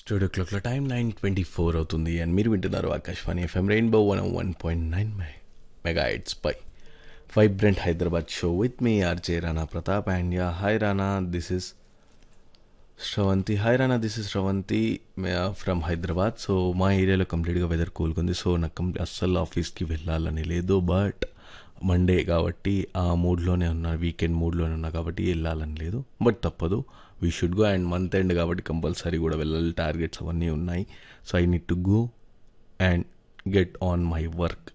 studio క్లాక్లో time nine twenty four అవుతుంది and మీరు వింటున్నారు Akashvani FM rainbow one one point nine mega eights పై vibrant Hyderabad show with me RJ Rana Pratap and yeah hi Rana this is Sravanthi hi Rana this is Sravanthi from Hyderabad so మా ఏరియాలో కంప్లీట్గా weather కూల్కుంది so నాకు కంప్లీట్ అస్సలు ఆఫీస్కి వెళ్ళాలని లేదు బట్ మండే కాబట్టి ఆ మూడ్లోనే ఉన్నా వీకెండ్ మూడ్లోనే ఉన్నా కాబట్టి వెళ్ళాలని లేదు బట్ తప్పదు we should go and month end కాబట్టి కంపల్సరీ కూడా వెళ్ళాలి టార్గెట్స్ అవన్నీ ఉన్నాయి so I need to go and get on my work